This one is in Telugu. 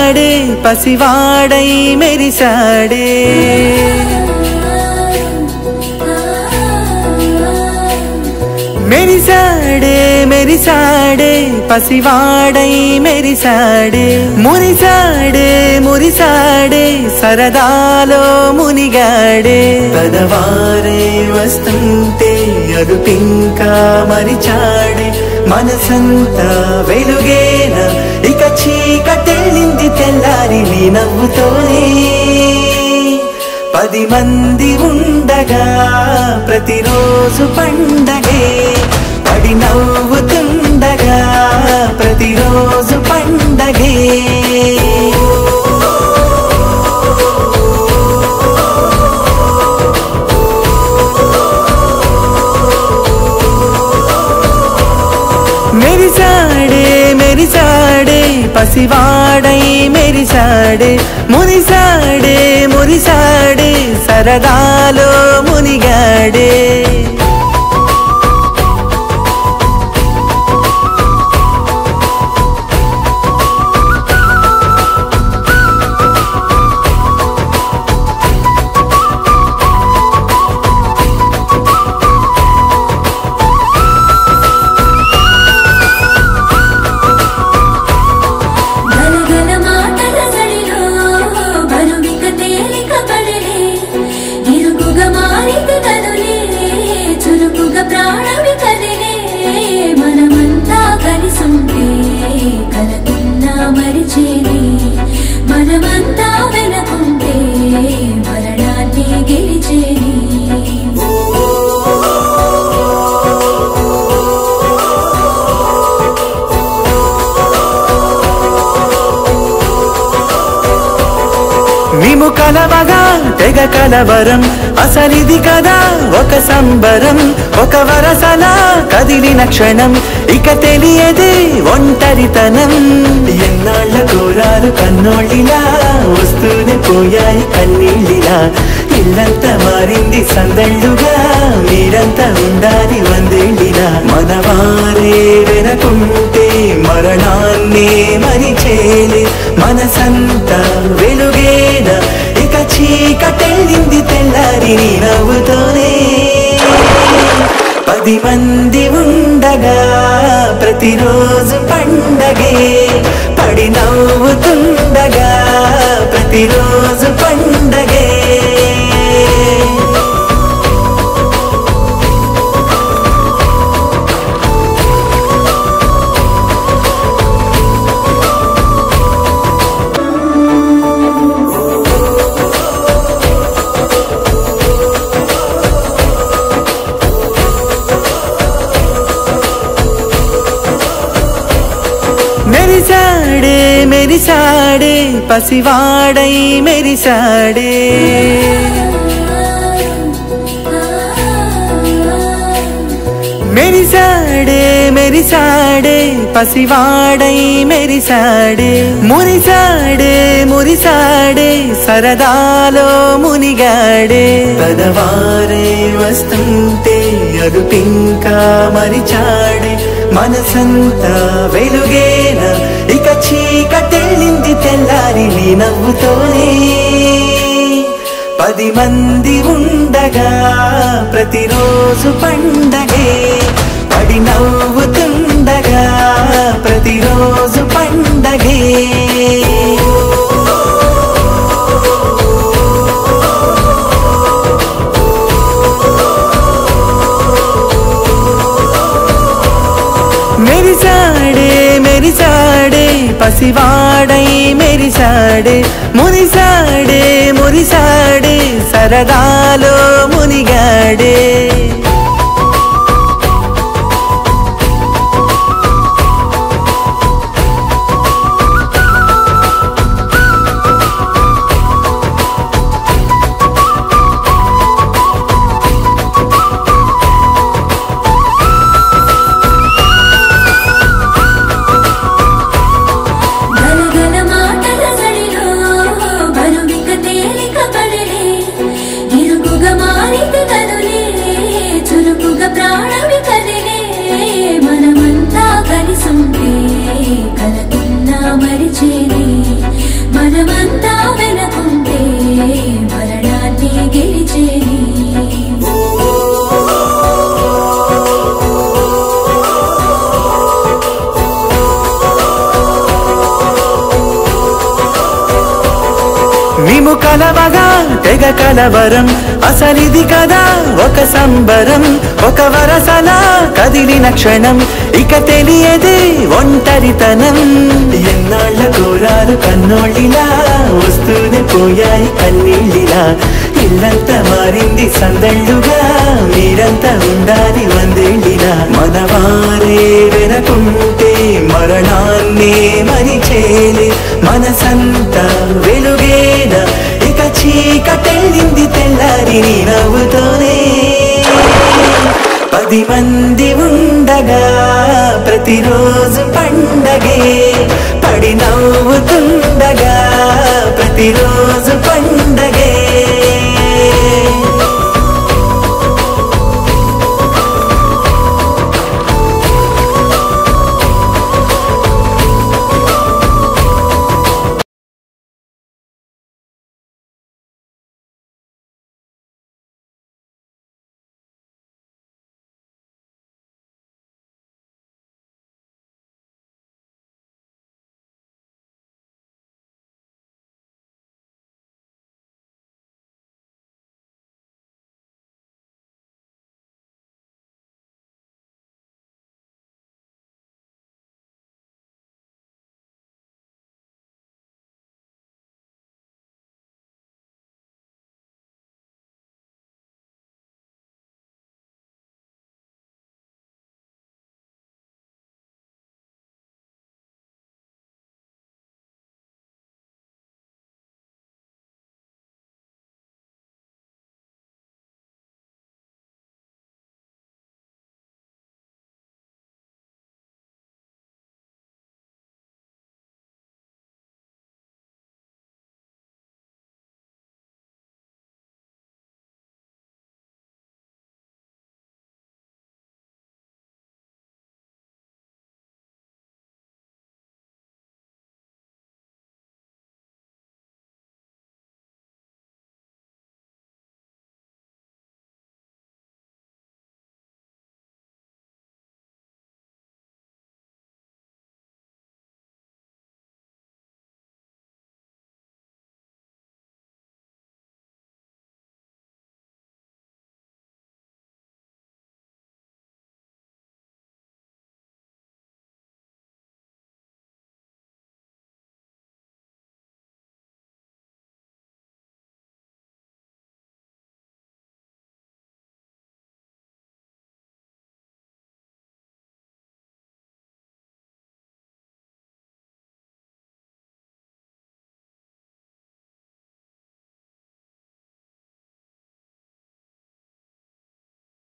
మెరిసాడే పసివాడై మెరిసాడే మెరిసాడే మెరిసాడే పసివాడై మెరిసాడే మురిసాడే మురిసాడే సరదాలో మునిగాడే పదవారే వస్తుంటే అరుపింకా మరిచాడే మనసంతా వెలుగేన ఇక చీకటెళ్ళింది తెల్లారి నీ నవ్వుతోనే పది మంది ఉండగా ప్రతిరోజు పండగే పడి నవ్వుతుండగా ప్రతిరోజు పండగే మెరిసాడే మెరిసాడే పసివాడై మెరిసాడే మురిసాడే మురిసాడే సరదాలో మునిగాడే గలగల మాటల సడిలో బరువిక తేలిక పడలే ఇరుకుగా మారిత కనులే చురుకుగా ప్రాణమి కదిలే మనమంతా కలిసుంటే కలకున్నా మరిచేది మనమంతా వెనకుంటే మరణాన్ని గెలిచేది మేము కలవగా తెగ కలవరం అసలిది కదా ఒక సంబరం ఒక వరసలా కదిలిన క్షణం ఇక తెలియదే ఒంటరితనం ఎన్నాళ్ళ కోరాలు కన్నోళ్ళిలా వస్తూనే పోయాయి కన్నీళ్ళిలా ఇల్లంతా మారింది సందళ్ళుగా మీరంతా ఉండాలి వందేళ్ళిలా మనవారే వెనకుంటే మరణాన్నే మరిచేలే మనసంతా వెలుగేన ఇక చీకటెళ్ళింది తెల్లారి నీ నవ్వుతోనే పది మంది ఉండగా ప్రతిరోజు పండగే పడి నవ్వుతుండగా ప్రతిరోజు పండగే మెరిసాడే మెరిసాడే పసివాడై మెరిసాడే మెరిసాడే మెరిసాడే పసివాడై మెరిసాడే మురిసాడే మురిసాడే సరదాలో మునిగాడే పదవారే వస్తుంటే అరుపింకా మరిచాడే మనసంతా వెలుగేన ఇక చీకటెళ్ళింది తెల్లారి నీ నవ్వుతోనే పది మంది ఉండగా ప్రతిరోజు పండగే పడి నవ్వుతుండగా ప్రతిరోజు పండగే మెరిసాడే మెరిసాడే పసివాడై మెరిసాడే మురిసాడే మురిసాడే సరదాలో మునిగాడే గలగల మాటల సడిలో బరువిక తేలిక పడలే ఇరుకుగా మారిత కనులే మనమంతా వెనకుంటే మరణాన్ని గెలిచేని మేము కలవగా తెగ కలవరం అసలిది కదా ఒక సంబరం ఒక వరసలా కదిలిన క్షణం ఇక తెలియదే ఒంటరితనం ఎన్నాళ్ళ కోరారు కన్నోళ్ళిలా వస్తూనే పోయాయి కన్నీళ్ళిలా ఇల్లంతా మారింది సందళ్ళుగా మీరంతా ఉండాలి వందేళ్ళిలా మనవారే వెనకుంటే మరణాన్నే మరిచేలే మనసంతా వెలుగేన ఇక చీకటెళ్ళింది తెల్లారి నీ నవ్వుతోనే పది మంది ఉండగా ప్రతిరోజు పండగే పడి నవ్వుతున్న